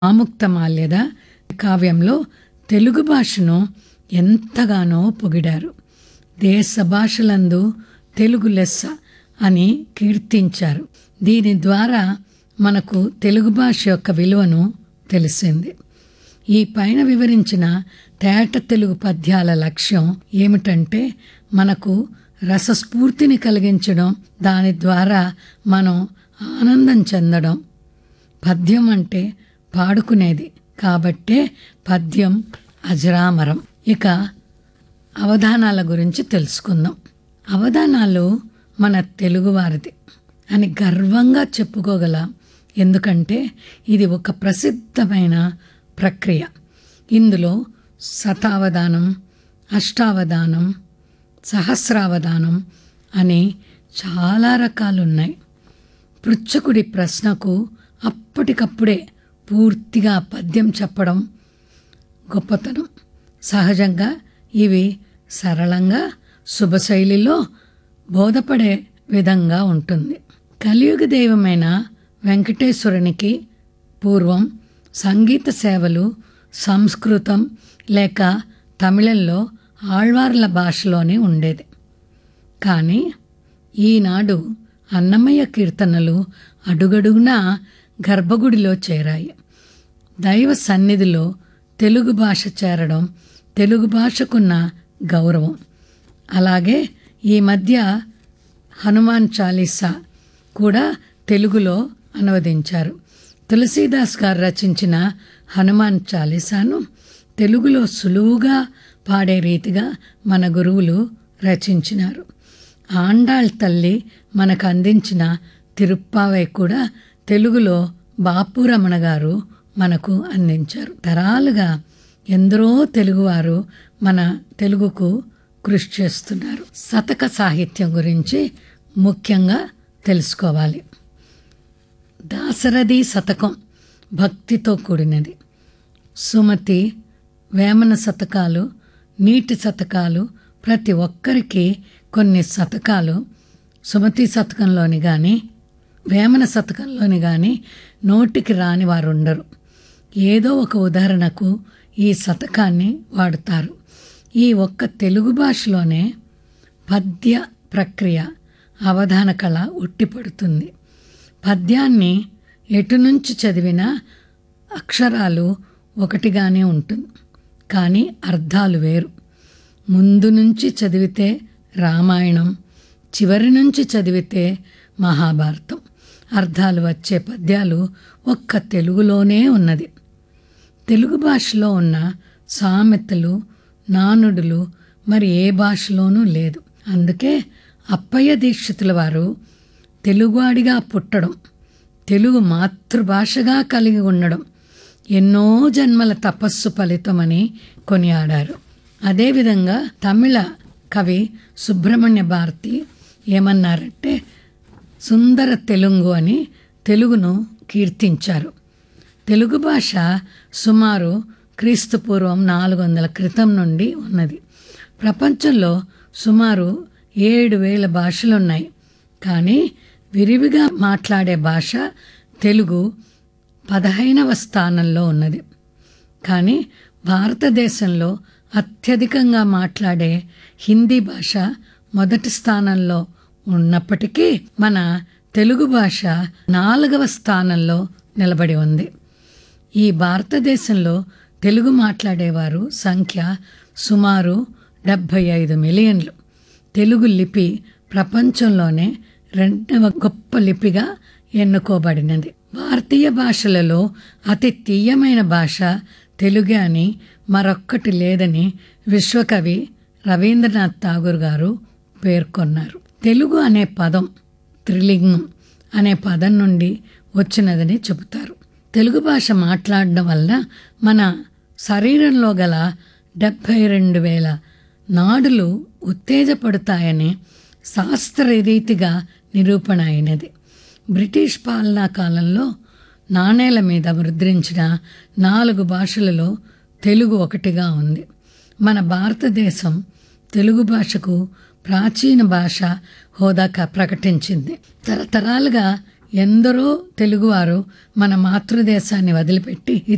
ఆముక్తమాల్యద కావ్యంలో తెలుగు భాషను ఎంతగానో పొగిడారు దేశ భాషలందు తెలుగు లెస్స అని కీర్తించారు దీని ద్వారా మనకు తెలుగు భాష యొక్క విలువను తెలిసింది ఈ పైన వివరించిన తేట తెలుగు పద్యాల లక్ష్యం ఏమిటంటే మనకు రసస్ఫూర్తిని కలిగించడం దాని ద్వారా మనం ఆనందం చెందడం పద్యం అంటే పాడుకునేది కాబట్టే పద్యం అజరామరం ఇక అవధానాల గురించి తెలుసుకుందాం అవధానాలు మన తెలుగువారిది అని గర్వంగా చెప్పుకోగల ఎందుకంటే ఇది ఒక ప్రసిద్ధమైన ప్రక్రియ ఇందులో శతావధానం అష్టావధానం సహస్రావధానం అని చాలా రకాలున్నాయి పృచ్ఛకుడి ప్రశ్నకు అప్పటికప్పుడే పూర్తిగా పద్యం చెప్పడం గొప్పతనం సహజంగా ఇవి సరళంగా శుభశైలిలో బోధపడే విధంగా ఉంటుంది కలియుగ దైవమైన వెంకటేశ్వరునికి పూర్వం సంగీత సేవలు సంస్కృతం లేక తమిళంలో ఆళ్వార్ల భాషలోనే ఉండేది కానీ ఈనాడు అన్నమయ్య కీర్తనలు అడుగడుగునా గర్భగుడిలో చేరాయి దైవ సన్నిధిలో తెలుగు భాష చేరడం తెలుగు భాషకున్న గౌరవం అలాగే ఈ మధ్య హనుమాన్ చాలీసా కూడా తెలుగులో అనువదించారు తులసీదాస్ గారు రచించిన హనుమాన్ చాలీసాను తెలుగులో సులువుగా పాడే రీతిగా మన గురువులు రచించినారు ఆండాళ్ తల్లి మనకు అందించిన తిరుప్పావై కూడా తెలుగులో బాపురమణ గారు మనకు అందించారు తరాలుగా ఎందరో తెలుగువారు మన తెలుగుకు కృషి చేస్తున్నారు శతక సాహిత్యం గురించి ముఖ్యంగా తెలుసుకోవాలి దాశరథి శతకం భక్తితో కూడినది సుమతి వేమన శతకాలు నీటి శతకాలు ప్రతి ఒక్కరికి కొన్ని శతకాలు సుమతి శతకంలోని కానీ వేమన శతకంలోని కానీ నోటికి రాని వారు ఉండరు ఏదో ఒక ఉదాహరణకు ఈ శతకాన్ని వాడుతారు ఈ ఒక్క తెలుగు భాషలోనే పద్య ప్రక్రియ అవధాన కళ ఉట్టిపడుతుంది పద్యాన్ని ఎటు నుంచి చదివినా అక్షరాలు ఒకటిగానే ఉంటుంది కానీ అర్థాలు వేరు ముందు నుంచి చదివితే రామాయణం చివరి నుంచి చదివితే మహాభారతం అర్థాలు వచ్చే పద్యాలు ఒక్క తెలుగులోనే ఉన్నది తెలుగు భాషలో ఉన్న సామెతలు నానుడులు మరి ఏ భాషలోనూ లేదు అందుకే అప్పయ్య దీక్షితుల వారు తెలుగువాడిగా పుట్టడం తెలుగు మాతృభాషగా కలిగి ఉండడం ఎన్నో జన్మల తపస్సు ఫలితమని కొనియాడారు అదేవిధంగా తమిళ కవి సుబ్రహ్మణ్య భారతి ఏమన్నారంటే సుందర తెలుగు అని తెలుగును కీర్తించారు తెలుగు భాష సుమారు క్రీస్తు పూర్వం నాలుగు వందల క్రితం నుండి ఉన్నది ప్రపంచంలో సుమారు ఏడు వేల భాషలున్నాయి కానీ విరివిగా మాట్లాడే భాష తెలుగు పదహైనవ స్థానంలో ఉన్నది కానీ భారతదేశంలో అత్యధికంగా మాట్లాడే హిందీ భాష మొదటి స్థానంలో ఉన్నప్పటికీ మన తెలుగు భాష నాలుగవ స్థానంలో నిలబడి ఉంది ఈ భారతదేశంలో తెలుగు మాట్లాడేవారు సంఖ్య సుమారు డెబ్భై ఐదు మిలియన్లు తెలుగు లిపి ప్రపంచంలోనే రెండవ గొప్ప లిపిగా ఎన్నుకోబడినది భారతీయ భాషలలో అతి తీయమైన భాష తెలుగే అని మరొక్కటి లేదని విశ్వకవి రవీంద్రనాథ్ ఠాగూర్ గారు పేర్కొన్నారు తెలుగు అనే పదం త్రిలింగం అనే పదం నుండి వచ్చినదని చెబుతారు తెలుగు భాష మాట్లాడడం వల్ల మన శరీరంలో గల డెబ్భై రెండు వేల నాడులు ఉత్తేజపడతాయని శాస్త్రరీతిగా నిరూపణ అయినది బ్రిటిష్ పాలనా కాలంలో నాణేల మీద ముద్రించిన నాలుగు భాషలలో తెలుగు ఒకటిగా ఉంది మన భారతదేశం తెలుగు భాషకు ప్రాచీన భాష హోదా ప్రకటించింది తరతరాలుగా ఎందరో తెలుగువారు మన మాతృదేశాన్ని వదిలిపెట్టి